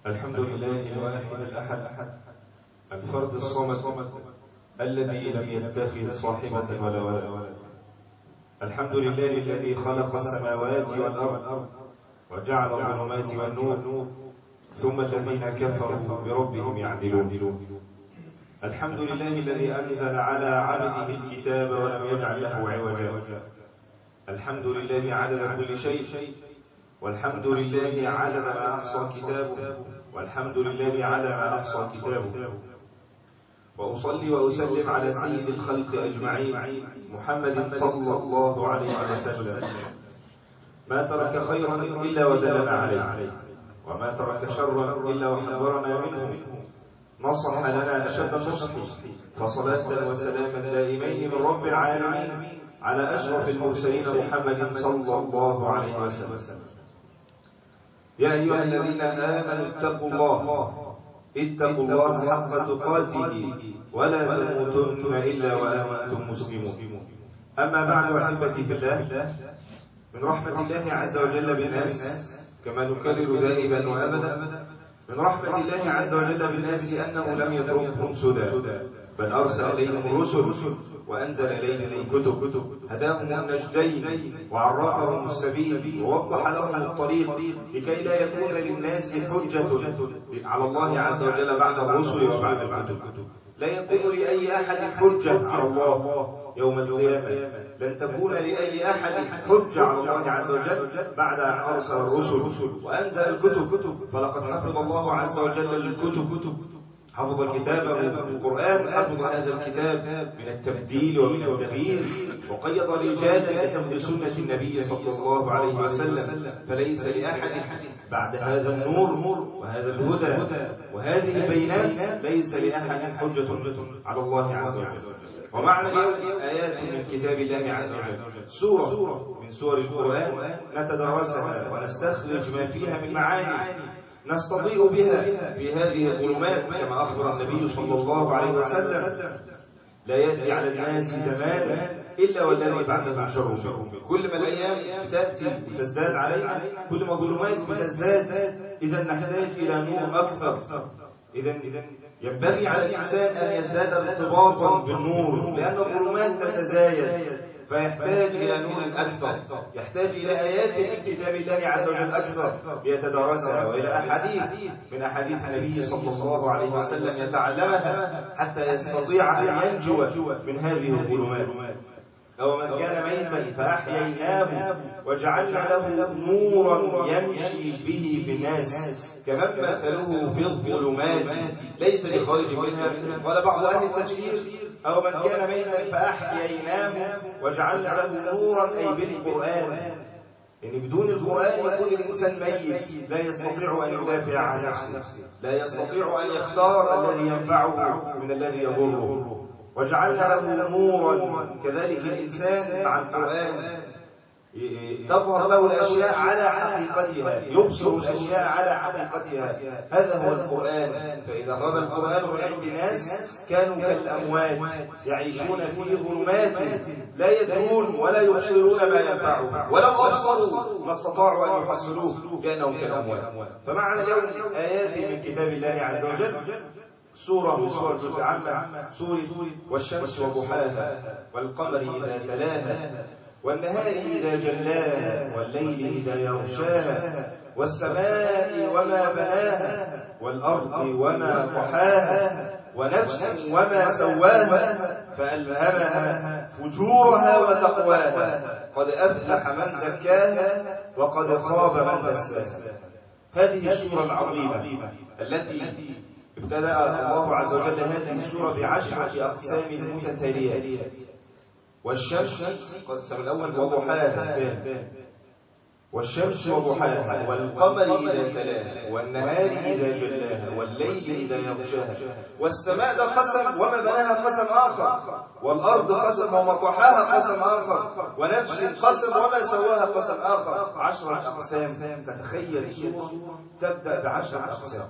الحمد لله الواحد الأحد الفرد الصمد الذي لم يتخذ صاحبة ولا ولد الحمد لله الذي خلق السماوات والأرض وجعل الظلمات والنور ثم الذين كفروا بربهم يعدلون الحمد لله الذي أنزل على عبده الكتاب ولم يجعل له عوجا الحمد لله عدد كل شيء والحمد لله عدد ما أحصى كتابه والحمد لله على ما أحصى كتابه وأصلي وأسلم على سيد الخلق أجمعين محمد صلى الله عليه وسلم ما ترك خيرا إلا ودلنا عليه وما ترك شرا إلا وحذرنا منه نصح لنا أشد النصح فصلاة وسلاما دائمين من رب العالمين على أشرف المرسلين محمد صلى الله عليه وسلم يا أيها الذين آمنوا اتقوا الله اتقوا الله حق تقاته ولا تموتن إلا وأنتم مسلمون أما بعد أحبتي في الله من رحمة الله عز وجل بالناس كما نكرر دائما وأبدا من رحمة الله عز وجل بالناس أنه لم يتركهم سدى بل أرسل إليهم الرسل وأنزل إليهم الكتب هداهم النجدين وعرفهم السبيل ووضح لهم الطريق لكي لا يكون للناس حجة على الله عز وجل بعد الرسل وبعد الكتب لا يكون لأي أحد حجة على الله يوم القيامة لن تكون لأي أحد حجة على الله عز وجل بعد أن أرسل الرسل وأنزل الكتب فلقد حفظ الله عز وجل الكتب حفظ كتابه القرآن حفظ هذا الكتاب من التبديل ومن التغيير وقيض رجالا لحفظ سنة النبي صلى الله عليه وسلم فليس لأحد بعد هذا النور وهذا الهدى وهذه البينات ليس لأحد حجة على الله عز وجل ومعنى اليوم آيات من كتاب الله عز وجل سورة من سور القرآن نتدرسها ونستخرج ما فيها من معاني نستضيء بها في هذه الظلمات كما أخبر النبي صلى الله عليه وسلم لا يأتي على الناس زمان إلا والذي بعده شر كل ما الأيام تأتي وتزداد علينا كل ما الظلمات بتزداد إذا نحتاج إلى نور أكثر إذا ينبغي على الإنسان أن يزداد ارتباطا بالنور لأن الظلمات تتزايد فيحتاج إلى نور أكثر يحتاج إلى آيات من كتاب الله عز وجل أكثر ليتدارسها وإلى أحاديث من أحاديث النبي صلى الله عليه وسلم يتعلمها حتى يستطيع أن ينجو من هذه الظلمات أو من كان ميتا فأحييناه وجعلنا له نورا يمشي به في الناس كمن مثله في الظلمات ليس لخارج منها قال بعض أهل التفسير أو من كان ميتا فأحييناه وجعلنا له نورا أي بالقرآن يعني بدون القرآن يكون الإنسان ميت لا يستطيع أن يدافع عن نفسه لا يستطيع أن يختار الذي ينفعه من الذي يضره وجعلنا له نورا كذلك الإنسان مع القرآن تظهر له الأشياء على حقيقتها يبصر الأشياء على حقيقتها هذا هو القرآن فإذا غاب القرآن من عند ناس كانوا كالأموات يعيشون في ظلمات لا يدرون ولا يبصرون ما ينفعهم ولو أبصروا ما استطاعوا أن يحصلوه لأنهم كالأموات فمعنى اليوم آيات من كتاب الله عز وجل سورة من سورة جزء عامة سورة والشمس وضحاها والقمر إذا تلاها والنهار إذا جلاها والليل إذا يغشاها والسماء وما بناها والأرض وما طحاها ونفس وما سواها فألهمها فجورها وتقواها قد أفلح من زكاها وقد خاب من دساها هذه السورة العظيمة التي ابتدأ الله عز وجل هذه السورة بعشرة أقسام متتالية والشمس قد الأول وضحاها والشمس وضحاها والقمر إذا تلاها والنهار إذا جلاها والليل إذا يغشاها والسماء ده قسم وما بناها قسم آخر والأرض قسم وما طحاها قسم آخر ونفس قسم وما سواها قسم آخر عشرة أقسام تتخيل سورة تبدأ بعشرة أقسام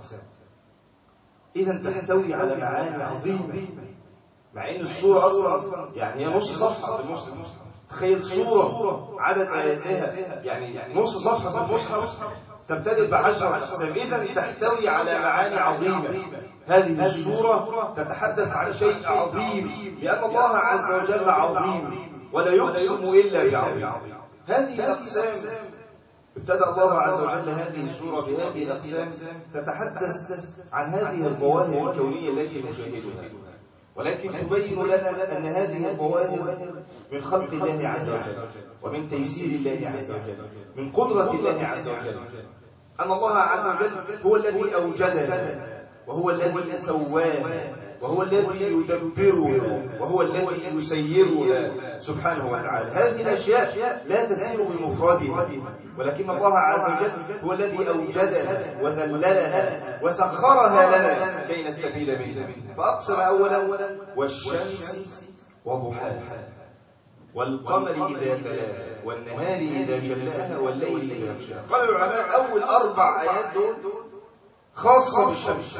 إذا تحتوي على معاني عظيمة مع إن الصورة أصلا يعني هي نص صفحة في المصحف تخيل صورة عدد آياتها يعني نص صفحة في المصحف تبتدئ بعشر أقسام إذا تحتوي على معاني عظيمة هذه السورة تتحدث عن شيء عظيم لأن الله عز وجل عظيم ولا يقسم إلا بعظيم هذه الأقسام ابتدأ الله عز وجل هذه السورة بهذه الأقسام تتحدث عن هذه الظواهر الكونية التي نشاهدها ولكن تبين لنا أن هذه الظواهر من خلق الله عز وجل ومن تيسير الله عز وجل من قدرة الله عز وجل أن الله عز وجل هو الذي أوجدنا وهو الذي سوانا وهو الذي يدبرها وهو الذي يسيرها سبحانه وتعالى هذه الأشياء لا تسير بمفردها ولكن الله عز وجل هو الذي أوجدها وذللها وسخرها لنا كي نستفيد منها فأقسم أولا والشمس وضحاها والقمر إذا تلاها والنهار إذا جلاها والليل إذا يغشاها قال العلماء أول أربع آيات دول خاصة بالشمس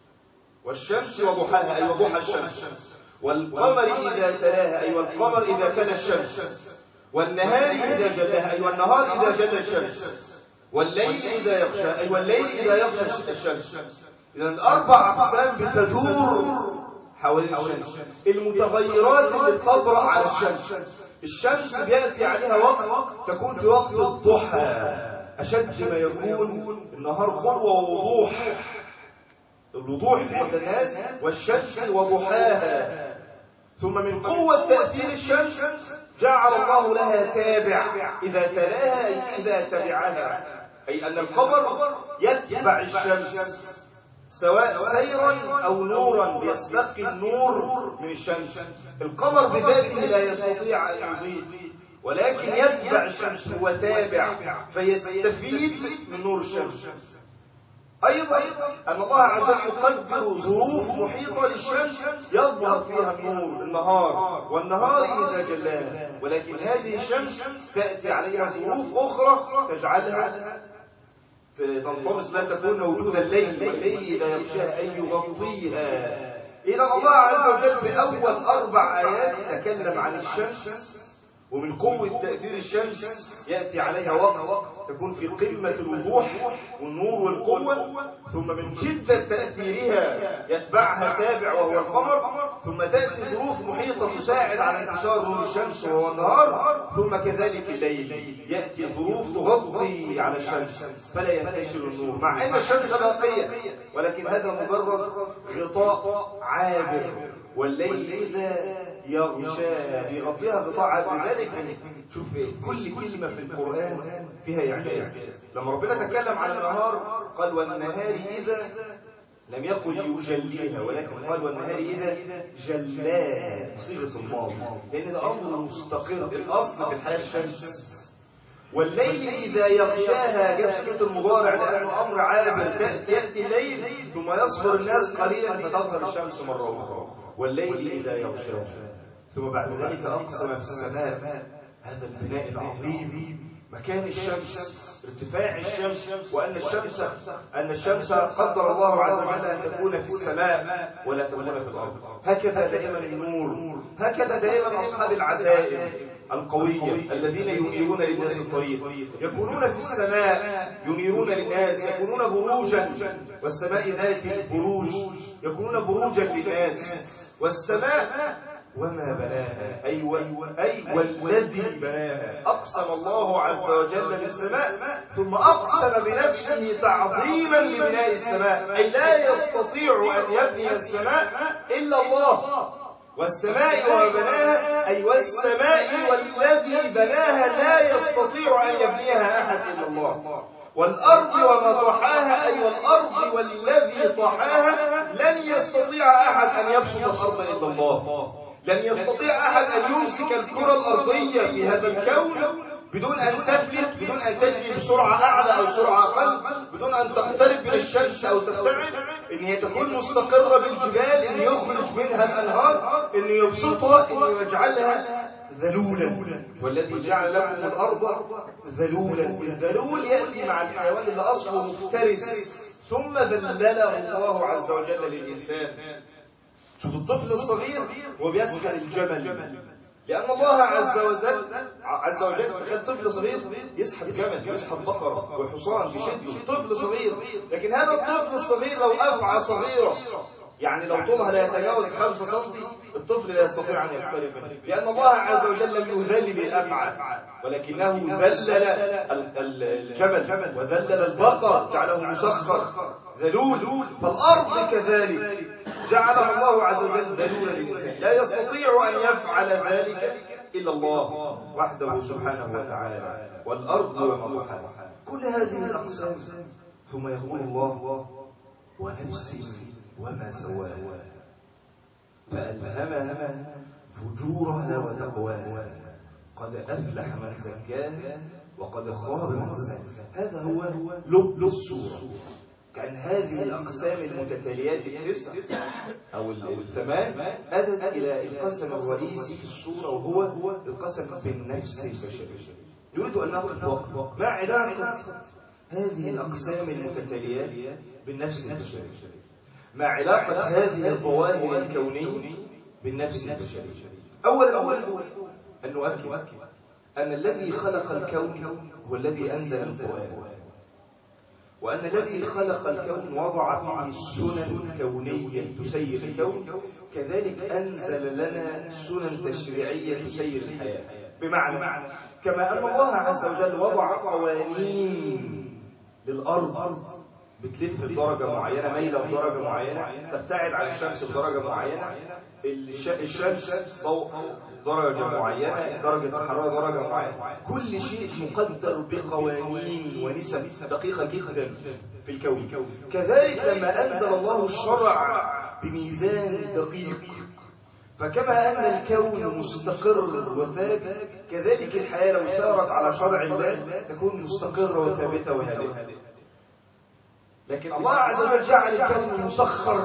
والشمس وضحاها أي وضحى الشمس والقمر إذا تلاها أي والقمر إذا تلا الشمس والنهار إذا جلاها أي والنهار إذا جلى الشمس والليل إذا يغشى أي والليل إذا يغشى الشمس إذا الأربع أقسام بتدور حوالين الشمس المتغيرات اللي بتطرأ على الشمس الشمس بيأتي عليها وقت تكون في وقت الضحى أشد ما يكون النهار قوة ووضوح الوضوح عند الناس والشمس وضحاها ثم من قوة تأثير الشمس جعل الله لها تابع إذا تلاها أي إذا تبعها أي أن القمر يتبع الشمس سواء سيرا أو نورا يستقي النور من الشمس القمر بذاته لا يستطيع أن يضيء ولكن يتبع الشمس هو تابع فيستفيد من نور الشمس أيضا أن الله عز وجل يقدر ظروف محيطة للشمس يظهر فيها النور النهار والنهار إذا جلاها ولكن هذه الشمس تأتي عليها ظروف أخرى تجعلها تنطمس لا تكون موجودة الليل والليل إذا يغشاها أن يغطيها إذا الله عز وجل في أول أربع آيات تكلم عن الشمس ومن قوة تأثير الشمس يأتي عليها وقت تكون في قمة الوضوح والنور والقوة ثم من شدة تأثيرها يتبعها تابع وهو القمر ثم تأتي ظروف محيطة تساعد على انتشار نور الشمس وهو النهار ثم كذلك الليل يأتي ظروف تغطي على الشمس فلا ينتشر النور مع أن الشمس باقية ولكن هذا مجرد غطاء عابر والليل إذا يغشاها يغطيها غطاء عابر لذلك شوف كل كلمة في القرآن فيها إعجاز لما ربنا تكلم عن النهار قال والنهار إذا لم يقل يجليها ولكن قال والنهار إذا جلاها بصيغة الماضي لأن ده أمر مستقر الأصل في الحياة الشمس والليل إذا يغشاها جاب صيغة المضارع لأنه أمر عابر يأتي الليل ثم يصبر الناس قليلا فتظهر الشمس مرة أخرى والليل إذا يغشاها ثم بعد ذلك أقسم في السماء هذا البناء العظيم مكان الشمس ارتفاع الشمس وأن الشمس أن الشمس قدر الله عز وجل أن تكون في السماء ولا تكون في الأرض هكذا دائما النور هكذا دائما أصحاب العزائم القوية الذين ينيرون للناس الطريق يكونون في السماء ينيرون للناس يكونون بروجا والسماء ذات البروج يكونون بروجا للناس والسماء وما بناها أي, أي والذي بناها أقسم الله عز وجل بالسماء ثم أقسم بنفسه تعظيما لبناء السماء أي لا يستطيع أن يبني السماء إلا الله والسماء وما بناها أي والسماء والذي بناها لا يستطيع أن يبنيها أحد إلا الله والأرض وما طحاها أي والأرض والذي طحاها لن يستطيع أحد أن يبسط الأرض إلا الله لن يستطيع أحد أن يمسك الكرة الأرضية في هذا الكون بدون أن تفلت بدون أن تجري بسرعة أعلى أو سرعة أقل بدون أن تقترب من الشمس أو تبتعد إن هي تكون مستقرة بالجبال إن يخرج منها الأنهار إن يبسطها إن يجعلها ذلولا والذي جعل لكم الأرض ذلولا الذلول يأتي مع الحيوان اللي أصله مفترس ثم ذلله الله عز وجل للإنسان شوف الطفل الصغير وهو بيسحر الجمل لأن الله عز وجل عز وجل تخيل طفل صغير يسحب جمل ويسحب بقرة وحصان بشده طفل صغير لكن هذا الطفل الصغير لو أفعى صغيرة يعني لو طولها لا يتجاوز 5 سم الطفل لا يستطيع أن يقترب منه لأن الله عز وجل لم يذلل الأفعى ولكنه ذلل الجمل وذلل البقر جعله مسخر ذلول فالأرض كذلك جعلها الله عز وجل ذلولا للإنسان لا يستطيع أن يفعل ذلك إلا الله وحده سبحانه وتعالى والأرض وما طحاها كل هذه الأقسام ثم يقول الله ونفس وما سواها فألهمها فجورها وتقواها قد أفلح من زكاها وقد خاب من دساها هذا هو لب السورة كأن هذه الأقسام المتتاليات التسع أو الثمان أدت إلى القسم الرئيسي في السورة وهو القسم بالنفس البشرية يريد أن نقف وقت ما علاقة هذه الأقسام المتتاليات بالنفس البشرية ما علاقة هذه الظواهر الكونية بالنفس البشرية أولا أولا أن نؤكد أن الذي خلق الكون هو الذي أنزل القرآن وأن الذي خلق الكون وضع فيه سنن كونية تسير الكون كذلك أنزل لنا سنن تشريعية تسير الحياة بمعنى كما أن الله عز وجل وضع قوانين للأرض بتلف بدرجة معينة ميلة بدرجة معينة تبتعد عن الشمس بدرجة معينة الشمس ضوء درجة معينة درجة الحرارة درجة معينة كل شيء مقدر بقوانين ونسب دقيقة جدا في الكون كذلك لما أنزل الله الشرع بميزان دقيق فكما أن الكون مستقر وثابت كذلك الحياة لو سارت على شرع الله تكون مستقرة وثابتة وهادئة لكن الله عز وجل جعل الكون مسخر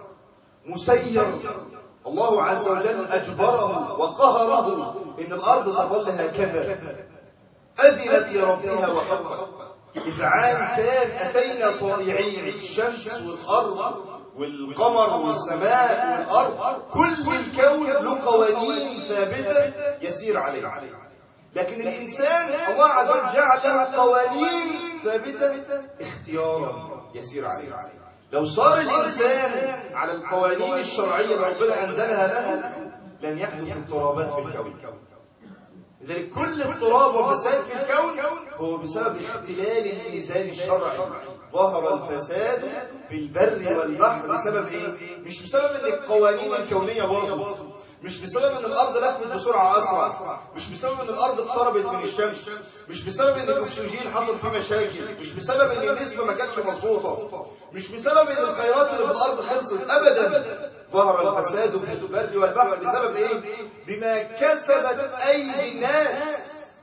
مسير الله عز وجل أجبره وقهره إن الأرض تظل هكذا أذنت لربها وحقت إذعان تام أتينا طائعين الشمس والأرض والقمر والسماء والأرض كل الكون له قوانين ثابتة يسير عليها لكن الإنسان الله عز وجل جعل له قوانين ثابتة اختيارا يسير عليها لو صار الإنسان على القوانين الشرعية اللي ربنا أنزلها له لن يحدث اضطرابات في الكون لذلك كل اضطراب وفساد في الكون هو بسبب اختلال الميزان الشرعي ظهر الفساد في البر والبحر بسبب ايه؟ مش بسبب ان القوانين الكونية باظت مش بسبب ان الارض لفت بسرعة اسرع مش بسبب ان الارض اقتربت من الشمس مش بسبب ان الاكسجين حصل فيه مشاكل مش بسبب ان النسبة ما كانتش مظبوطة مش بسبب ان الخيرات اللي في الارض خلصت ابدا ظهر الفساد في البر والبحر بسبب ايه بما كسبت ايدي الناس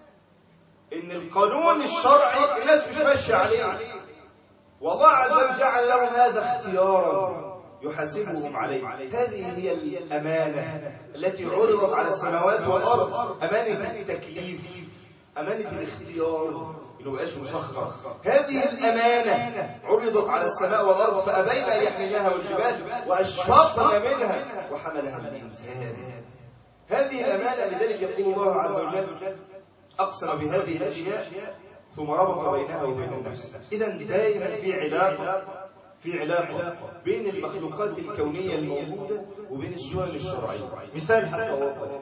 ان القانون الشرعي الناس مش ماشيه عليه والله عز وجل جعل لهم هذا اختيارا يحاسبهم عليه هذه هي الأمانة التي عرضت على السماوات والأرض أمانة التكليف أمانة الاختيار إنه بقاش مسخر هذه الأمانة عرضت على السماء والأرض فأبين أن يحملناها والجبال وأشفقن منها وحملها الإنسان هذه الأمانة لذلك يقول الله عز وجل أقسم بهذه الأشياء ثم ربط بينها وبين النفس إذا دائما في علاقة في علاقة بين المخلوقات الكونية الموجودة وبين السنن الشرعية مثال حتى واضح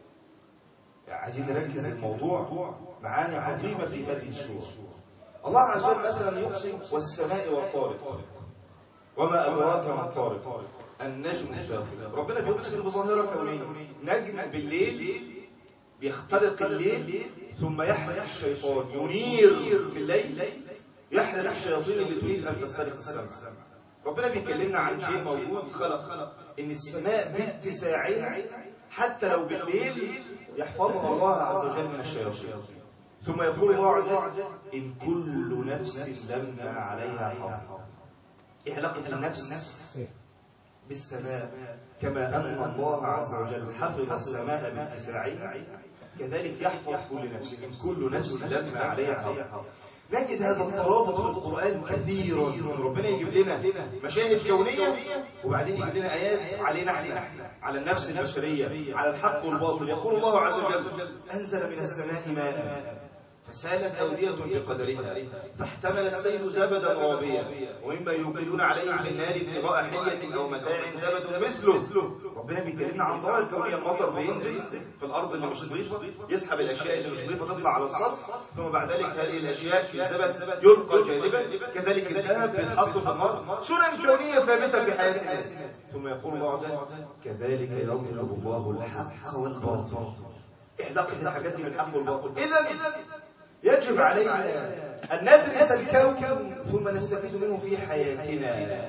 عايزين نركز الموضوع معاني عظيمة في هذه السورة الله عز وجل مثلا يقسم والسماء والطارق وما أدراك ما الطارق النجم الساخن ربنا بيقسم بظاهرة كونية نجم بالليل بيخترق الليل ثم يحرق الشيطان ينير في الليل يحرق الشياطين اللي تريد أن تسترق السماء ربنا بيكلمنا عن شيء موجود خلق إن السماء باتساعها حتى لو بالليل يحفظها الله عز وجل من الشياطين ثم يقول الله عز وجل إن كل نفس لما عليها حافظ إيه علاقة النفس بالسماء كما أن الله عز وجل حفظ السماء باتساعها كذلك يحفظ كل نفس إن كل نفس لما عليها حافظ نجد هذا الترابط في القرآن كثيرا ربنا يجيب لنا مشاهد كونية وبعدين يجيب لنا آيات علينا احنا على النفس البشرية على الحق والباطل يقول الله عز وجل أنزل من السماء ماء فسالت أودية بقدرها فاحتمل السيل زبدا رابيا ومما يوقدون عليه في النار ابتغاء حية أو متاع زبد مثله ربنا بيكلمنا عن ظواهر كونية المطر بينزل في الأرض اللي مش نظيفة يسحب الأشياء اللي مش نظيفة تطلع على السطح ثم بعد ذلك هذه الأشياء في زبد يلقى جانبا كذلك الذهب بيتحط في النار سنن كونية ثابتة في حياة الناس ثم يقول الله عز وجل كذلك يضرب الله الحق والباطل ايه علاقة الحاجات دي بالحق والباطل إذا يجب علينا أن ندرس الكون ثم نستفيد منه في حياتنا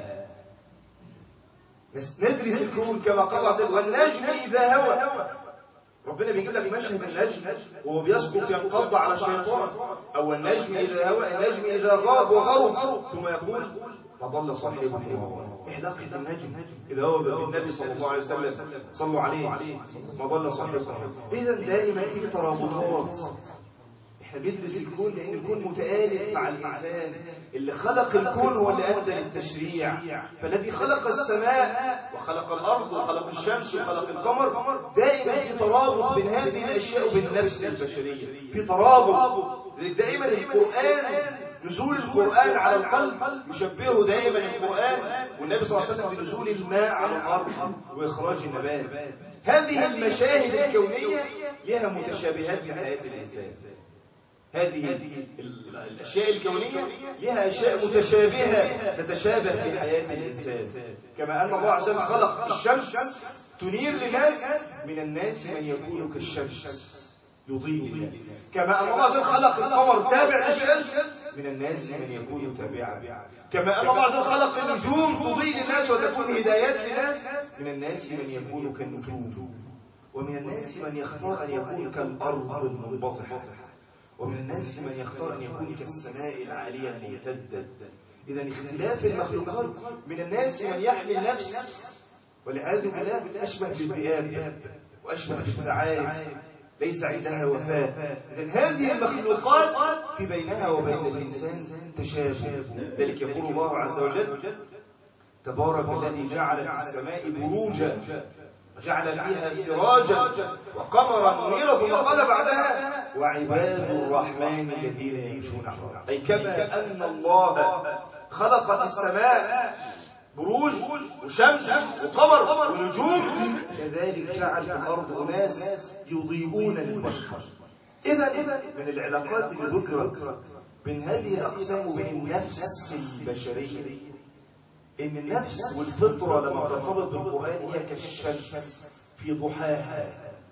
ندرس الكون كما قال والنجم إذا هوى ربنا بيجيب لك مشهد النجم وهو بيسقط ينقض على الشيطان أو النجم إذا هوى النجم إذا غاب وغرب ثم يقول فضل صاحبه ايه علاقة النجم إذا هو بالنبي صلى الله عليه وسلم صلوا عليه ما ضل صاحبه إذا دائما في ترابطات احنا بندرس الكون لان الكون متآلف مع الانسان اللي خلق الكون هو اللي ادى للتشريع فالذي خلق السماء وخلق الارض وخلق الشمس وخلق القمر دائما في ترابط بين هذه الاشياء وبين النفس البشريه في ترابط دائما القران نزول القرآن على القلب يشبهه دائما القرآن والنبي صلى الله عليه وسلم بنزول الماء على الأرض وإخراج النبات هذه المشاهد الكونية لها متشابهات في حياة الإنسان هذه الأشياء الكونية لها أشياء متشابهة تتشابه في حياة الإنسان كما أن الله عز وجل خلق الشمس تنير لناس من الناس من يكون كالشمس يضيء الناس كما أن الله عز وجل خلق القمر تابع للشمس من الناس من يكون تابعا كما أن الله عز وجل خلق النجوم تضيء للناس وتكون هدايات للناس من الناس من يكون كالنجوم ومن الناس من يختار أن يكون كالأرض المنبطحة ومن الناس من يختار أن يكون كالسماء العالية الممتدة إذا اختلاف المخلوقات من الناس من يحمل نفس والعياذ بالله أشبه بالذئاب وأشبه بالثعالب ليس عندها وفاة إذن هذه المخلوقات في بينها وبين الإنسان تشابه ذلك يقول الله عز وجل تبارك الذي جعل في السماء بروجا وجعل فيها سراجا وقمرا منيرا ثم قال بعدها وعباد الرحمن الذين يمشون على أي كما أن الله خلق في السماء بروج وشمس وقمر ونجوم كذلك جعل في الأرض أناس يضيئون البشر إذا من العلاقات اللي ذكرت بين هذه الأقسام وبين النفس البشرية إن النفس والفطرة لما ترتبط بالقرآن هي كالشمس في ضحاها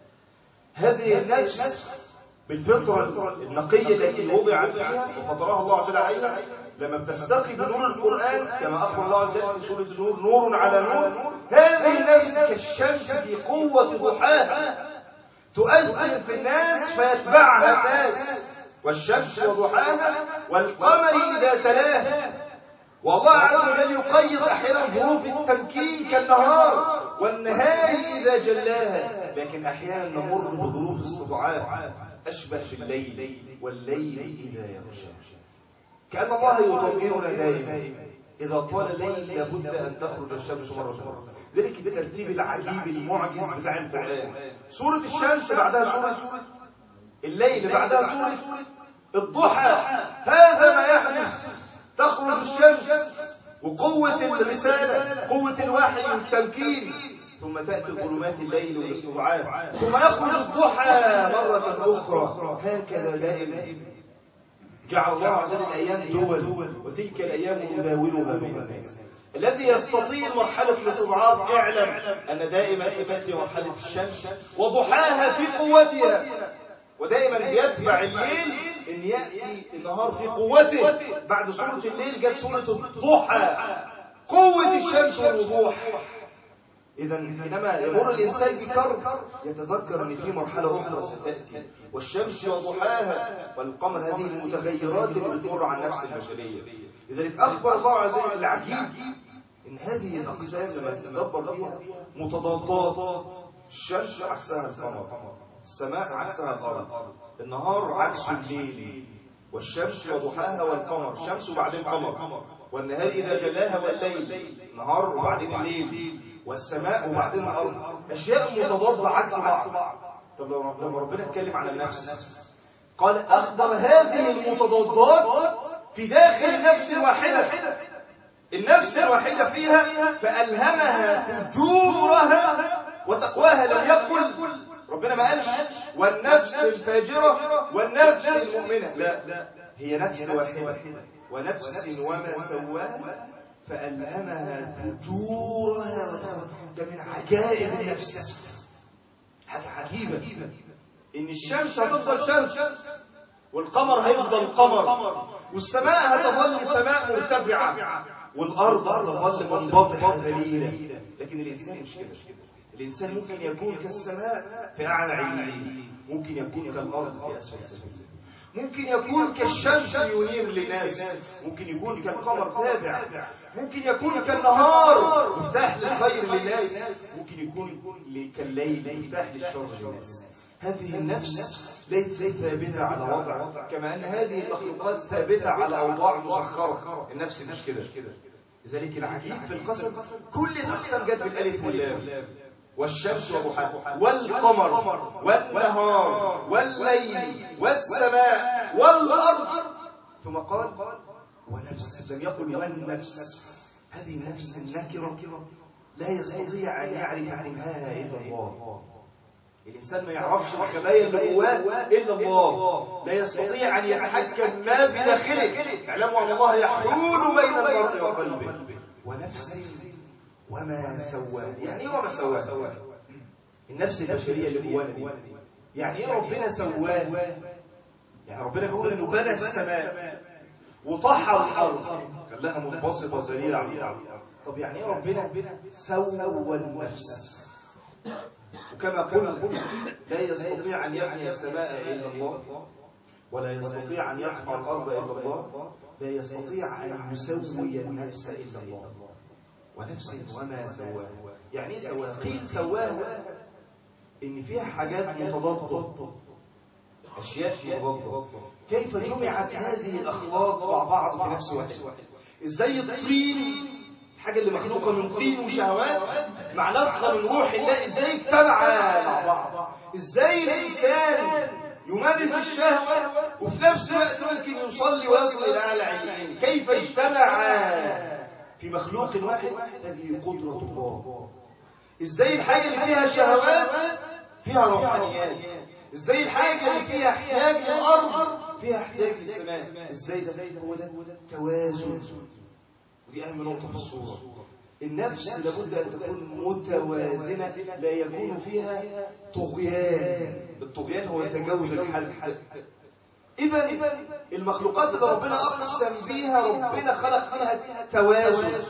هذه النفس بالفطرة النقية التي وضعت فيها وفطرها الله عز وجل عليها لما بتستقي بنور القرآن كما أخبر الله عز وجل في سورة النور نور على نور هذه النفس كالشمس في قوة ضحاها تؤثر في الناس فيتبعها الناس والشمس وضحاها والقمر إذا تلاها والله عز وجل يقيض أحيانا ظروف التمكين كالنهار والنهار إذا جلاها لكن أحيانا نمر بظروف استضعاف أشبه بالليل والليل إذا يغشى كأن الله يطمئننا دائما إذا طال الليل لابد أن تخرج الشمس مرة أخرى ذلك الترتيب العجيب المعجز بتاع القرآن سورة الشمس بعدها سورة الليل بعدها سورة الضحى هذا ما يحدث تخرج الشمس وقوة الرسالة قوة الوحي والتمكين ثم تأتي ظلمات الليل والاستضعاف ثم يخرج الضحى مرة أخرى هكذا دائما جعل الله عز وجل الأيام دول وتلك الأيام نداولها بين الناس الذي يستطيع مرحلة الاستضعاف اعلم أن دائما تأتي مرحلة الشمس وضحاها في قوتها ودائما بيتبع الليل ان يأتي النهار في قوته بعد سورة الليل جت سورة الضحى قوة الشمس والوضوح إذا حينما يمر الإنسان بكرب يتذكر أن في مرحلة أخرى ستأتي والشمس وضحاها والقمر هذه المتغيرات اللي بتمر على النفس البشرية لذلك أخبر الله عز وجل العجيب إن هذه الأقسام لما تتدبر فيها متضادات الشمس عكسها القمر السماء عكسها الأرض النهار عكس الليل والشمس وضحاها والقمر شمس وبعدين قمر والنهار إذا جلاها والليل نهار وبعدين الليل والسماء وبعدين الأرض أشياء متضادة عكس بعض طب لو رب- لما ربنا اتكلم عن النفس قال أخبر هذه المتضادات في داخل النفس الواحدة النفس الواحدة فيها فألهمها فجورها وتقواها لم يقل ربنا ما قالش والنفس الفاجرة والنفس المؤمنة لا هي نفس واحدة ونفس وما سواها فألهمها فجورها وتقواها ده من عجائب النفس حاجة عجيبة إن الشمس هتفضل شمس والقمر هيفضل قمر والسماء هتظل سماء مرتفعة والأرض هتظل منبطحة ذليلة لكن الإنسان مش كده الإنسان ممكن يكون كالسماء في أعلى عليين ممكن يكون كالأرض في أسفل سبيل ممكن يكون كالشمس ينير لناس ممكن يكون كالقمر تابع ممكن يكون كالنهار مفتاح للخير للناس ممكن يكون كالليل مفتاح للشر للناس هذه النفس ليست ثابتة على وضع كما أن هذه المخلوقات ثابتة على أوضاع مسخرة النفس مش كده لذلك العجيب في القسم كل الأقسام جت بالألف واللام والشمس وضحاها والقمر والنهار والليل والسماء والأرض ثم قال ونفس لم يقل والنفس هذه النفس النكرة لا يستطيع أن يعرف عنها إلا الله الإنسان ما يعرفش الخبايا اللي جواه إلا الله لا يستطيع أن يتحكم ما في داخله اعلموا أن الله يحول بين المرء وقلبه ونفس وما سواه يعني ايه وما سواه النفس البشرية اللي جوانا دي يعني ايه ربنا سواه يعني ربنا بيقول انه بنى السماء وطحى الارض خلاها منبسطه ذليله على الارض طب يعني ايه ربنا سوى النفس وكما قلنا لا يستطيع ان يبني السماء الا الله ولا يستطيع ان يرفع الارض الا الله لا يستطيع ان يسوي النفس الا الله ونفس وما سواها يعني ايه سواها قيل سواها ان فيها حاجات متضادة اشياء متضادة كيف جمعت هذه الاخلاق مع بعض في نفس واحد ازاي الطين الحاجة اللي مخلوقة من طين وشهوات مع نفخة من روح الله ازاي اجتمعا مع بعض ازاي الانسان يمارس الشهوة وفي نفس الوقت ممكن يصلي ويصل الى اعلى عليين كيف اجتمعا في مخلوق واحد هذه قدرة الله ازاي الحاجة اللي فيها شهوات فيها روحانيات ازاي الحاجة اللي فيها احتياج للأرض فيها احتياج للسماء ازاي ده هو ده توازن ودي أهم نقطة في الصورة النفس لابد أن تكون متوازنة لا يكون فيها طغيان الطغيان هو تجاوز الحد إذا المخلوقات اللي ربنا أقسم بيها ربنا خلق فيها توازن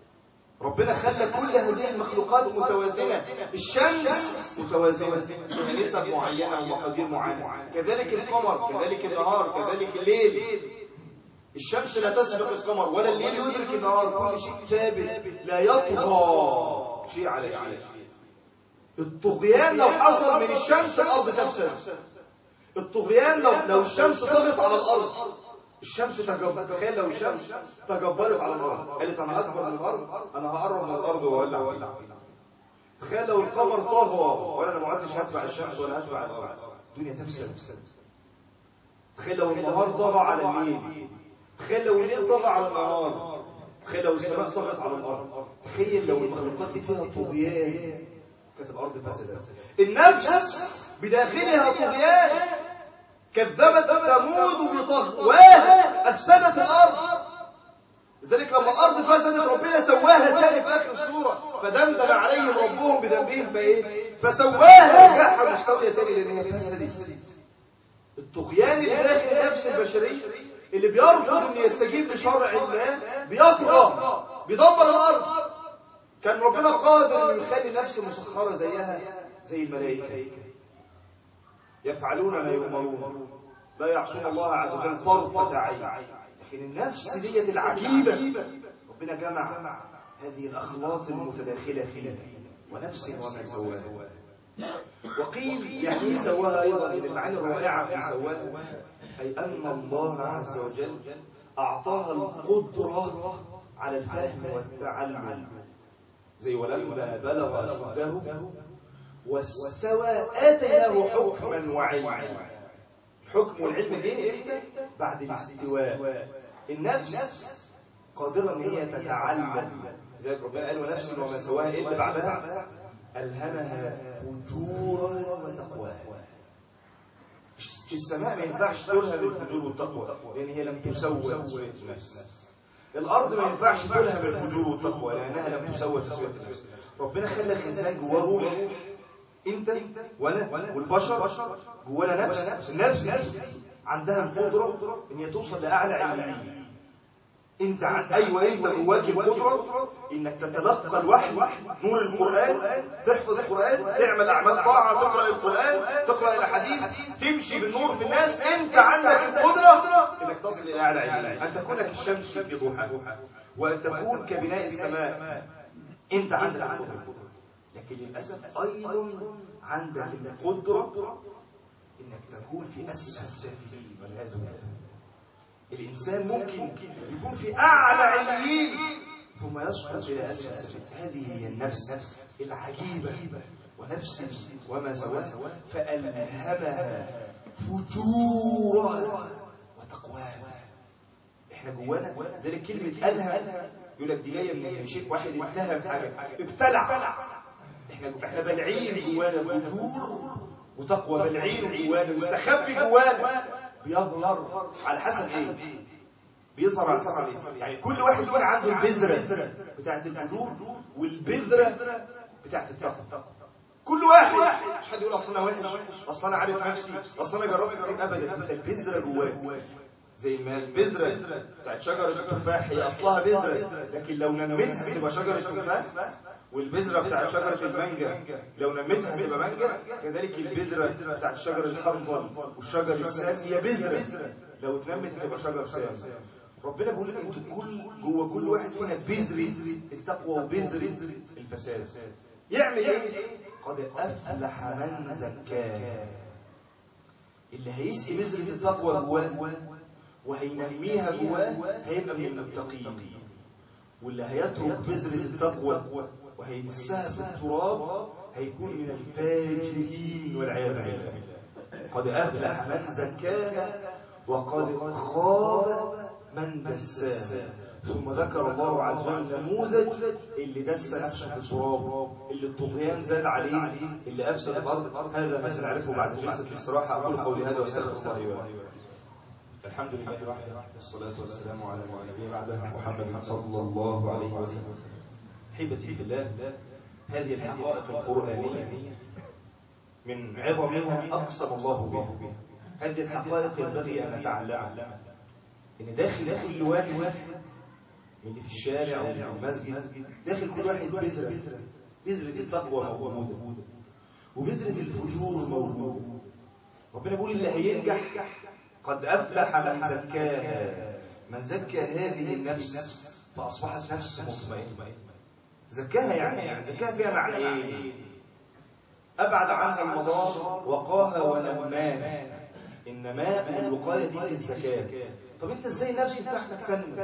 ربنا خلى كل هذه المخلوقات متوازنة الشمس متوازنة فيها نسب معينة ومقادير معينة كذلك القمر كذلك النهار كذلك الليل الشمس لا تسبق القمر ولا الليل يدرك النهار كل شيء ثابت لا يطغى شيء على شيء الطغيان لو حصل من الشمس الأرض تفسد الطغيان لو لو الشمس طغت على الأرض الشمس تجبر تخيل لو الشمس تجبرت على الأرض قالت أنا أكبر من الأرض أنا هقرب من الأرض وأولع تخيل لو القمر طغى ولا أنا ما عدتش هدفع الشمس ولا هدفع الأرض الدنيا تفسد تخيل لو النهار طغى على الليل تخيل لو الليل طغى على النهار تخيل لو السماء طغت على الأرض تخيل لو المخلوقات دي فيها طغيان كانت الأرض فسدت النفس بداخلها طغيان كذبت ثمود بطغواها أفسدت الأرض لذلك لما الأرض فسدت ربنا سواها تاني في آخر السورة فدمدم عليهم ربهم بذنبهم فإيه فسواها رجعها مستوية تاني لأن هي فسدت الطغيان اللي داخل النفس البشرية اللي بيرفض أن يستجيب لشرع الله بيطغى بيدمر الأرض كان ربنا قادر أن يخلي نفسه مسخرة زيها زي الملائكة يفعلون ما يؤمرون لا يعصون الله عز وجل طرفة عين لكن النفس ديت العجيبة ربنا جمع هذه الأخلاق المتداخلة فيها ونفس وما سواها وقيل يعني ايه سواها أيضا من المعاني الرائعة في سواها أي أن الله عز وجل أعطاها القدرة على الفهم والتعلم زي ولما بلغ أشده واستوى آتيناه حكما وعلما الحكم والعلم جه امتى؟ بعد الاستواء النفس قادرة ان هي تتعلم لذلك ربنا قال ونفس وما سواها الا بعدها الهمها فجورا وتقواها السماء ما ينفعش تلها بالفجور والتقوى لان هي لم تسوى تسويه النفس الارض ما ينفعش تلها بالفجور والتقوى لانها لم تسوى تسويه النفس ربنا خلى الانسان جواه روح انت وانا والبشر جوانا نفس النفس عندها القدره ان هي توصل لاعلى علميه انت عن ايوه انت جواك القدره انك تتلقى الوحي نور القران تحفظ القران تعمل اعمال طاعه تقرا القران تقرا الاحاديث تمشي بالنور في الناس انت عندك القدره انك تصل الى اعلى علميه ان تكون كالشمس في ضحاها وان تكون كبناء السماء انت عندك القدره لكن للاسف ايضا عندك القدره انك تكون في اسفل السافلين والعياذ بالله الإنسان ممكن يكون في أعلى عليين ثم يسقط إلى أسفل هذه هي النفس العجيبة ونفس وما سواها فألهمها فجورا وتقواها احنا جوانا ذلك كلمة ألهم يقول لك دي جاية من شيء واحد اتهم حاجة ابتلع احنا احنا بلعين جوانا فجور وتقوى بلعين جوانا مستخبي جوانا بيظهر على حسب ايه بيظهر على حسب ايه يعني كل واحد فينا عنده البذره بتاعه الفجور والبذره بتاعه التقوى كل واحد مش حد يقول اصل انا وحش اصل انا عارف نفسي اصل انا جربت كتير ابدا انت البذره جواك زي ما البذره بتاعت شجره التفاح هي اصلها بذره لكن لو نميتها تبقى شجره تفاح والبذرة بتاعت شجرة المانجا لو نميتها هتبقى مانجا كذلك البذرة بتاعت شجر الحنظل والشجر السام هي بذرة لو اتنمت هتبقى شجر سام ربنا بيقول لك انتوا كل جوه كل واحد فينا بذرة التقوى وبذرة الفساد يعمل ايه؟ قد افلح من زكاها اللي هيسقي بذرة التقوى جواه وهينميها جواه هيبقى من المتقين واللي هيترك بذرة التقوى وهيدسها في التراب هيكون من الفاجرين والعياذ بالله قد أفلح من زكاها وقد خاب من دساها ثم ذكر الله عز وجل نموذج اللي دس نفسه في التراب اللي الطغيان زاد عليه اللي أفسد الأرض هذا ما سنعرفه بعد جلسة الاستراحة أقول قولي هذا واستغفر الله لي ولكم الحمد لله وحده والصلاة والسلام على النبي بعد محمد صلى الله عليه وسلم حبتي في الله هذه الحقائق القرآنية من عظمها أقسم الله بها هذه الحقائق ينبغي أن نتعلمها إن داخل كل واحد من اللي في الشارع أو في المسجد داخل كل واحد بذرة بذرة التقوى موجودة وبذرة الفجور موجودة ربنا بيقول اللي هينجح قد أفلح من زكاها من زكى هذه النفس فأصبحت نفس مطمئنة زكاها يعني يعني زكاها فيها معنى ايه أبعد عنها المضار وقاها ونماها النماء والوقاية دي في الزكاة طب انت ازاي النفس بتاعتك تنمو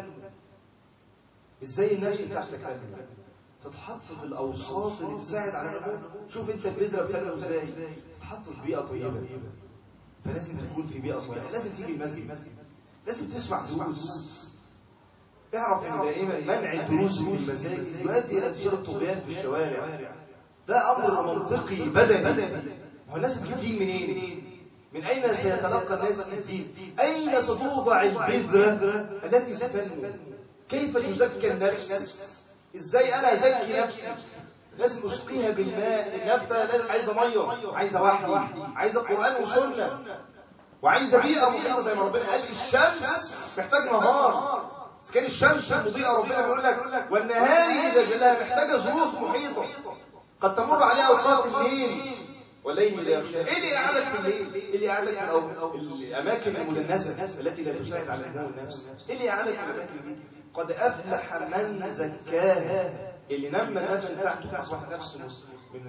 ازاي النفس بتاعتك تنمو تتحط في الأوساط اللي تساعد على النمو شوف انت البذرة بتنمو ازاي تتحط في بيئة طيبة فلازم تكون في بيئة صالحة لازم تيجي المسجد لازم تسمع دروس اعرف ان دائما منع الدروس في المساجد يؤدي الى انتشار الطغيان في الشوارع ده امر منطقي بدني هو الناس بتجي منين من اين سيتلقى الناس الدين اين ستوضع البذره التي ستنمو كيف تزكى النفس ازاي انا ازكي نفسي لازم اسقيها بالماء النبته لازم عايزه ميه عايزه وحي عايزه قران وسنه وعايزه بيئه محيطه زي ما ربنا قال الشمس محتاج نهار كان الشمس مضيئه ربنا بيقول لك والنهار اذا جلاها محتاجه ظروف محيطه قد تمر عليها اوقات الليل والليل اذا يغشى ايه اللي قاعدك في الليل ايه اللي قاعدك في الأو... الاماكن المدنسه التي لا تساعد على نمو النفس ايه اللي قاعدك في الاماكن دي قد افلح من زكاها اللي نمى النفس بتاعته اصبح نفس من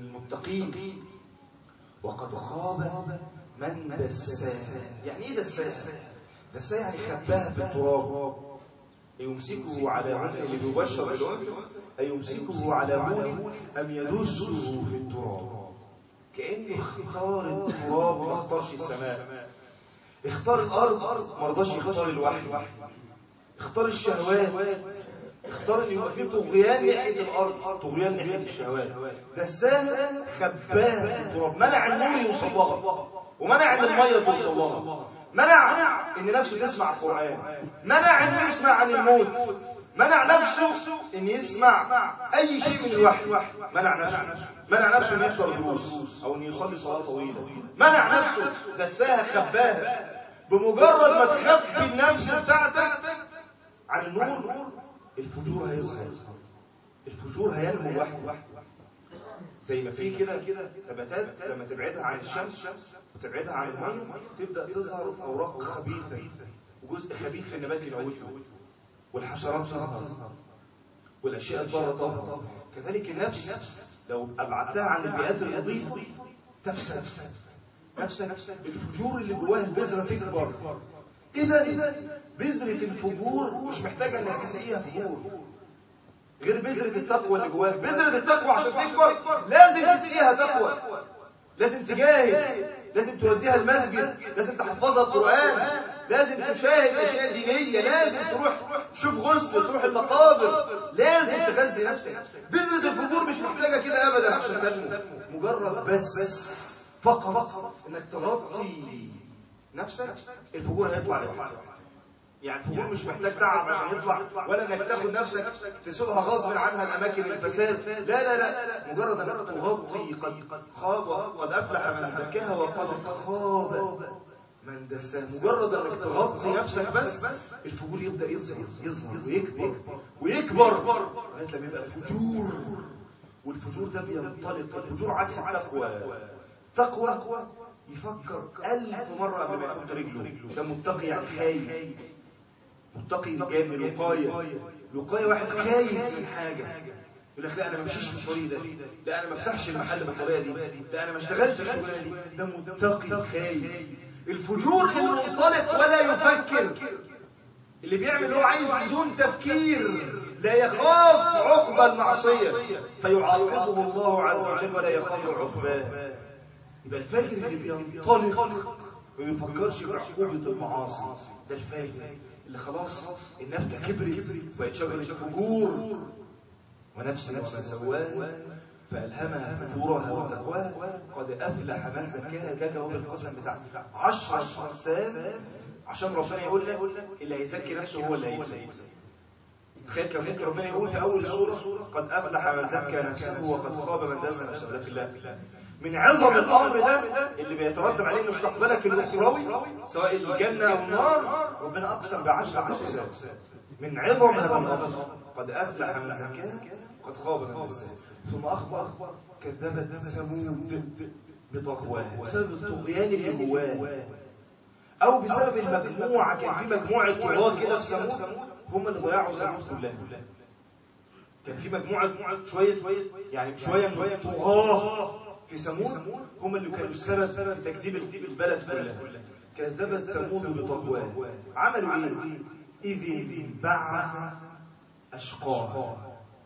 المتقين وقد خاب من دساها يعني ايه دساها بس يعني خباها في التراب يمسكه على هون اللي بيبشر بالأنثى أيمسكه على هون أم يدسه في التراب كأنه اختار التراب ما اختارش السماء اختار الأرض ما رضاش يختار الوحي اختار الشهوات اختار ان يبقى فيه طغيان ناحيه الارض طغيان ناحيه الشهوات دساها خباها في التراب منع النور يوصل لها ومنع ان الميه توصل لها منع ان نفسه تسمع القران منع انه يسمع عن الموت منع نفسه ان يسمع اي شيء من الوحي منع نفسه منع نفسه ان يحضر دروس او ان يصلي صلاه طويله منع نفسه دساها خباها بمجرد ما تخبي النفس بتاعتك عن النور الفجور هيظهر الفجور هينمو لوحده زي ما في كده نباتات لما تبعدها عن الشمس وتبعدها عن الميه تبدا تظهر اوراق خبيثه وجزء خبيث في النبات يموته والحشرات تظهر والاشياء الضاره تظهر كذلك النفس لو ابعدتها عن البيئات النظيفه تفسد نفسك الفجور اللي جواها البذره تكبر اذا بذره الفجور مش محتاجه انك تسقيها فجور غير بذره التقوى اللي جواها بذره التقوى عشان تكبر لازم تسقيها تقوى لازم تجاهد لازم توديها المسجد لازم تحفظها القران لازم تشاهد اشياء دينيه لازم تروح تشوف غسل تروح المقابر لازم تغذي نفسك بذره الفجور مش محتاجه كده ابدا عشان تنمو مجرد بس فقط انك تغطي نفسك الفجور هيطلع لوحده يعني الفجور مش محتاج تعب عشان يطلع ولا انك تاخد نفسك تسوقها غصب عنها الاماكن الفساد لا لا لا مجرد انك تغطي قد خاب قد افلح من زكاها وقد خاب من دساها مجرد انك تغطي نفسك بس الفجور يبدا يظهر يظهر ويكبر ويكبر لغايه لما يبقى فجور والفجور ده بينطلق الفجور عكس التقوى تقوى يفكر ألف مرة قبل ما يحط رجله ده متقي يعني خايف متقي جاي من وقاية وقاية واحد خايف من حاجة يقول لك لا انا ما امشيش في الطريق ده لا انا ما افتحش المحل بالطريقه دي لا انا ما اشتغلش الشغلانه دي ده متقي خايف الفجور المنطلق ولا يفكر اللي بيعمل اللي هو عايز بدون تفكير لا يخاف عقبى المعصية فيعاقبه الله عز وجل ولا يخاف عقباه يبقى الفاجر اللي بينطلق ما بيفكرش بعقوبة المعاصي ده الفاجر اللي خلاص النفس كبرت وبقت شجرة فجور ونفس نفس سواها فألهمها فجورها وتقواها قد أفلح من زكاها ده جواب القسم بتاع عشر أقسام عشان ربنا يقول لك اللي هيزكي نفسه هو اللي هيزكي تخيل كان ممكن ربنا يقول في أول سورة قد أفلح من زكى نفسه وقد خاب من دس نفسه لكن لا من عظم الأمر ده اللي بيترتب عليه مستقبلك الأخروي سواء الجنة أو النار ربنا أقسم بعشر أقسام من عظم هذا الأمر قد أفلح من زكاه قد خاب من دس ثم أخبر كذبت ثمود بتقواها بسبب الطغيان اللي جواه أو بسبب المجموعة كان في مجموعة طغاة كده في ثمود هم اللي ضيعوا ثمود كلها كان في مجموعة شوية شوية يعني شوية شوية طغاة في ثمود هم اللي كانوا السبب في تكذيب البلد كلها كذبت ثمود بتقواها عملوا ايه؟ إذ انبعث أشقاها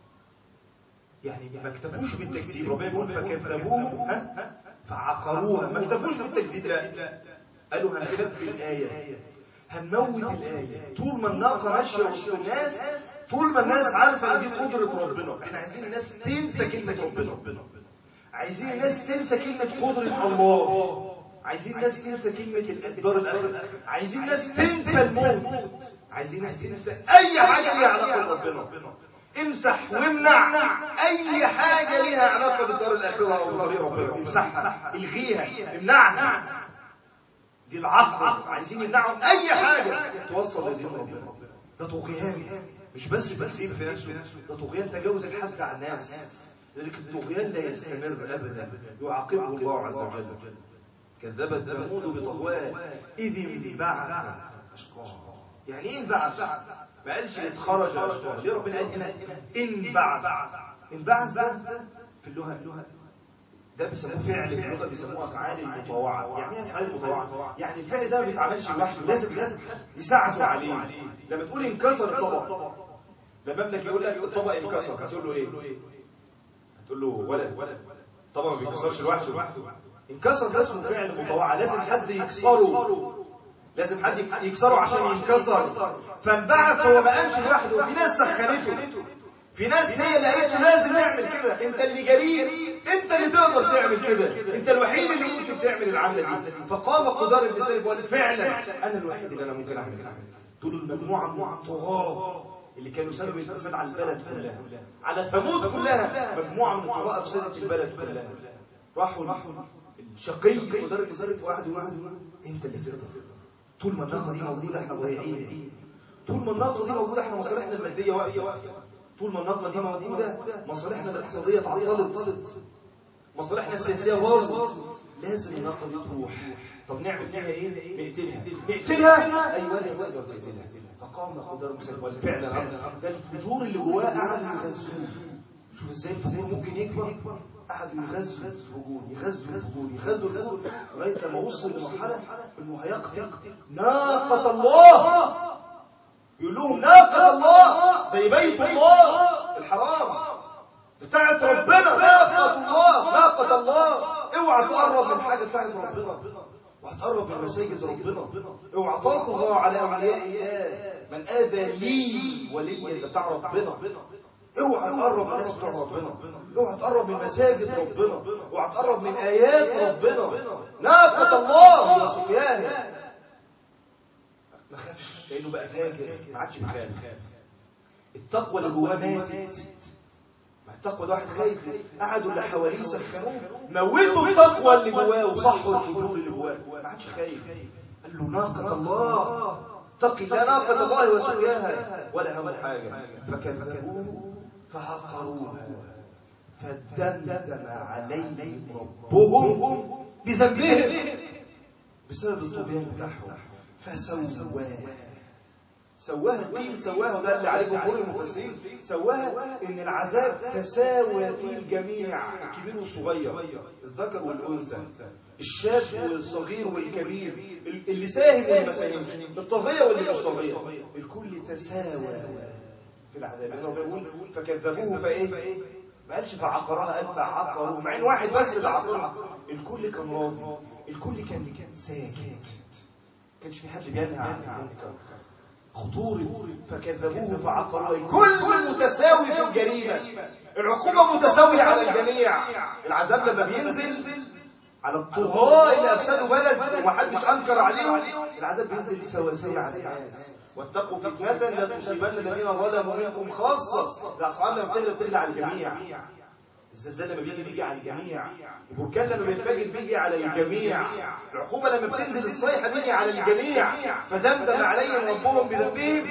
يعني ما اكتفوش بالتكذيب ربنا يقول فكذبوه ها فعقروها ما اكتفوش بالتكذيب لا قالوا هنخبي الآية هنموت الآية طول ما الناقة ماشية وسط الناس طول ما الناس عارفة ان دي قدرة ربنا احنا عايزين الناس تنسى كلمة ربنا عايزين الناس تنسى كلمة قدرة الله عايزين الناس تنسى كلمة الدار الآخرة عايزين الناس تنسى الموت عايزين الناس تنسى أي حاجة ليها علاقة بربنا امسح وامنع اي حاجة ليها علاقة بالدار الاخرة او طريق ربنا امسحها الغيها امنعها دي العقل عايزين يمنعوا اي حاجة توصل لدين ربنا ده طغيان مش بس تكذيب في نفسه ده طغيان تجاوز الحد على الناس لذلك الطغيان لا يستمر ابدا يعاقبه الله عز وجل كذبت ثمود بطغواها اذ انبعث اشقاها يعني ايه انبعث ما قالش اتخرج اشقاها ليه ربنا قال هنا انبعث انبعث ده في اللغه ده بيسموه فعل في اللغه بيسموه افعال المطوعه يعني ايه افعال المطوعه يعني الفعل ده ما بيتعملش لوحده لازم لازم يساعدوا عليه لما تقول انكسر الطبق لما ابنك يقول لك الطبق انكسر هتقول له ايه هتقول له ولد طبق ما بينكسرش لوحده انكسر ده اسمه فعل مطوعه لازم حد يكسره لازم حد يكسره عشان ينكسر فانبعث هو ما قامش لوحده في ناس سخنته في ناس هي اللي قالت له لازم نعمل كده انت اللي جريء انت اللي تقدر تعمل كده انت الوحيد اللي ممكن تعمل العمله دي فقام قدار بن سالم وقال فعلا انا الوحيد اللي انا ممكن اعمل كده دول المجموعه من الطغاه اللي كانوا سبب الفساد على البلد كلها على ثمود كلها مجموعه من الطغاه افسدت البلد كلها راحوا الشقي قدار بن سالم وقعد وقعد انت اللي تقدر طول ما الناقه دي موجوده احنا ضايعين طول ما الناقه دي موجوده احنا مصالحنا الماديه واقفه طول ما النقطة دي موجودة مصالحنا الاقتصادية تعطلت مصالحنا السياسية باظت لازم النقطة دي تروح طب نعمل فيها ايه؟ نقتلها نقتلها ايوه نقدر تقتلها فقام قدر مسلم والفعل ده الفجور اللي جواه قعد يغذوه شوف ازاي الفجور ممكن يكبر قعد يغذوا الفجور يغذوا الفجور يغذوا الفجور لغايه لما وصل لمرحله انه هيقتل ناقه الله يقول لهم ناقة الله زي بيت الله الحرام بتاعت ربنا ناقة الله ناقة الله اوعى تقرب من حاجة بتاعت ربنا وهتقرب من مساجد ربنا اوعى تطغى على اولياء الله من اذى لي ولي ده بتاع ربنا اوعى تقرب من الناس بتوع ربنا اوعى تقرب من مساجد ربنا اوعى تقرب من ايات ربنا ناقة الله يا سفيان ما خافش لانه بقى فاجر ما عادش بيخاف التقوى اللي جواه ماتت ما التقوى ده واحد خايف قعدوا اللي حواليه سخنوه موتوا التقوى اللي جواه وصحوا الفجور اللي جواه ما عادش خايف قال له ناقة الله اتقي الله ناقة الله وسقياها ولا هم حاجة فكذبوه فعقروها فدمدم عليهم ربهم بذنبهم بسبب الطغيان بتاعهم فسواها سواها قيل سواها ده اللي عليه جمهور المفسرين سواها ان العذاب تساوى في الجميع الكبير والصغير الذكر والانثى الشاب والصغير والكبير اللي ساهم واللي ما ساهمش الطاغيه واللي مش طاغيه الكل تساوى في العذاب انه بيقول فكذبوه فايه ما قالش فعقرها قال فعقروه مع ان واحد بس اللي عقرها الكل كان راضي الكل كان كان ساكت كانش في حد بينهى عن المنكر خطورة فكذبوه فعقروا كل متساوي في الجريمة العقوبة متساوية على الجميع العذاب لما بينزل على الطغاة اللي أفسدوا بلد ومحدش أنكر عليهم العذاب بينزل سواسية على الناس واتقوا فتنة لا تصيبن الذين ظلموا منكم خاصة الأسعار لما بتغلى بتغلى على الجميع الزلزال لما بيجي بيجي على الجميع البركان لما بينفجر بيجي على الجميع العقوبة لما بتنزل الصيحة بيجي على الجميع فدمدم عليهم ربهم بذنبهم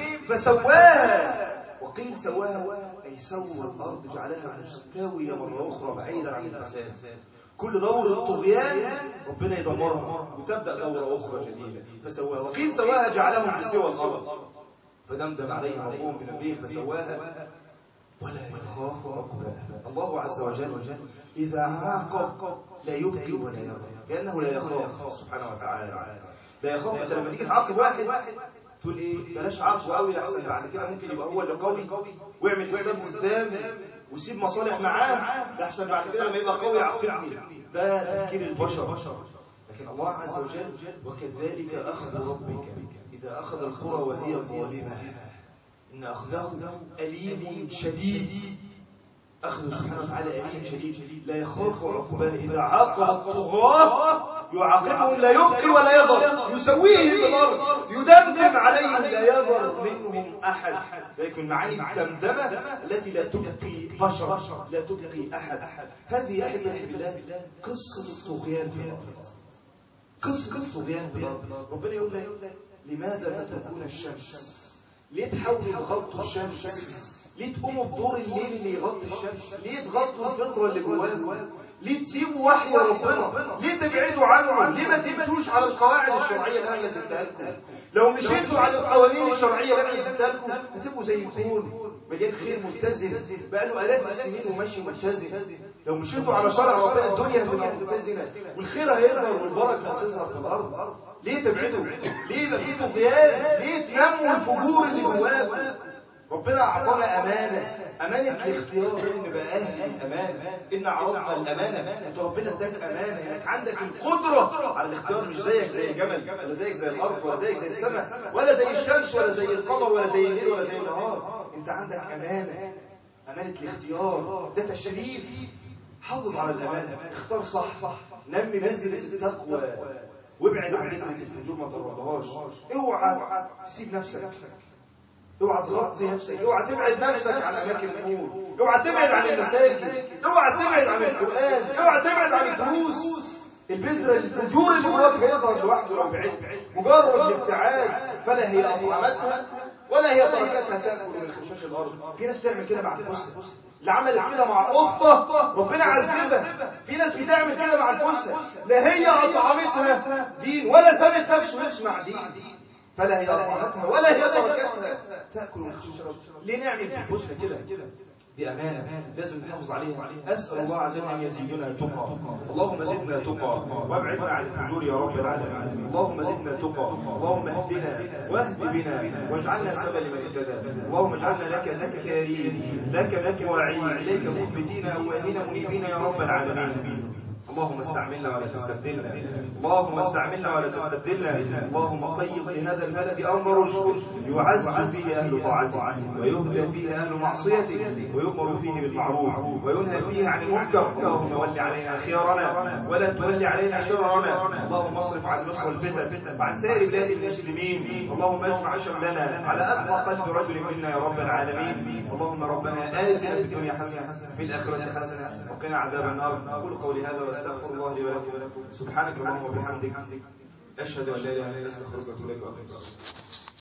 فسواها وقيل سواها أي سوى الأرض جعلها مستوية مرة أخرى بعيدة عن الفساد كل دورة طغيان ربنا يدمرها وتبدأ دورة أخرى جديدة فسواها وقيل سواها جعلهم في سوى الأرض فدمدم عليهم ربهم بذنبهم فسواها ولا يخاف عقباها الله عز وجل إذا عاقب لا يبكي ولا يرضى لأنه لا يخاف سبحانه وتعالى لا يخاف أنت لما تيجي تعاقب واحد تقول إيه بلاش عاقبه قوي لحسن بعد كده ممكن يبقى هو اللي قوي ويعمل حساب قدام ويسيب مصالح معاه لحسن بعد كده لما يبقى قوي يعاقبني ده تفكير البشر لكن الله عز وجل وكذلك أخذ ربك إذا أخذ القرى وهي ظالمة إن أخذه أليم شديد أخذ سبحانه وتعالى أليم شديد لا يخاف عقباه إذا عاقب الطغاة يعاقبهم لا يبقي ولا يضر يسويهم بالأرض يدمدم عليهم لا يضر منهم أحد لكن معاني الدمدمة التي لا تبقي بشر لا تبقي أحد هذه أحبتي بالله قصة الطغيان في الأرض قصة الطغيان في الأرض ربنا يقول لك لماذا تتركون الشمس ليه تحاولوا تغطوا الشمس ليه تقوموا بدور الليل اللي يغطي الشمس ليه تغطوا الفطرة اللي جواكم ليه تسيبوا وحي ربنا ليه تبعدوا عنه ليه ما تمشوش على القواعد الشرعية اللي انا نزلتها لكم لو مشيتوا على القوانين الشرعية اللي انا نزلتها لكم هتبقوا زي الكون مليان خير متزن بقى له آلاف السنين وماشي متزن لو مشيتوا على شرع ربنا الدنيا هتبقى متزنة والخير هيظهر والبركة هتظهر في الأرض ليه تبعدوا؟ ليه يبقى في طغيان؟ ليه تنموا الفجور اللي جواكم؟ ربنا أعطانا أمانة أمانة الاختيار لازم نبقى أهل الأمانة إن عرضنا الأمانة أنت ربنا اداك أمانة إنك عندك القدرة على الاختيار مش زيك زي الجمل ولا زيك زي الأرض ولا زيك زي السماء ولا زي الشمس ولا زي القمر ولا زي الليل ولا زي النهار أنت عندك أمانة أمانة الاختيار ده تشريف حافظ على الأمانة اختار صح صح نمي منزلة التقوى وابعد عن نزلة الفجور ما ترضهاش اوعى تسيب نفسك اوعى تغطي نفسك اوعى تبعد نفسك عن اماكن النور اوعى تبعد عن المساجد اوعى تبعد عن القران اوعى تبعد عن الدروس البذرة الفجور اللي جواك هيظهر لوحده لو بعدت مجرد الابتعاد فلا هي اطعمتها ولا هي تركتها تاكل من خشاش الارض في ناس تعمل كده مع الفسه اللي عمل كده مع قطه ربنا عذبها في ناس بتعمل كده مع الفسه لا هي اطعمتها دين ولا سابت نفسه يسمع دين فلا هي أطعمتها ولا هي تركتها تأكل من خشوش الأرض ليه نعمل في الحسنى كده دي أمانة لازم نحافظ عليها أسأل الله عز وجل أن يزيدنا تقى اللهم زدنا تقى وابعدنا عن الفجور يا رب العالمين اللهم زدنا تقى اللهم اهدنا واهد بنا واجعلنا سبب لمن اهتدى اللهم اجعلنا لك ذكارين لك متواعين إليك مخبتين أوابين منيبين يا رب العالمين اللهم استعملنا ولا تستبدلنا اللهم استعملنا ولا تستبدلنا اللهم قيض لهذا البلد امر رشد يعز فيه اهل طاعتك ويهدى فيه اهل معصيتك ويؤمر فيه بالمعروف وينهى فيه عن المنكر اللهم ول علينا خيارنا ولا تول علينا شرارنا اللهم اصرف عن مصر الفتن وعن سائر بلاد المسلمين اللهم اجمع شملنا على اتقى قلب رجل منا يا رب العالمين اللهم ربنا آتنا في الدنيا حسنه في الاخره حسنه وقنا عذاب النار اقول قولي هذا واستغفر الله لي ولكم سبحانك اللهم وبحمدك اشهد ان لا اله الا انت استغفرك واتوب اليك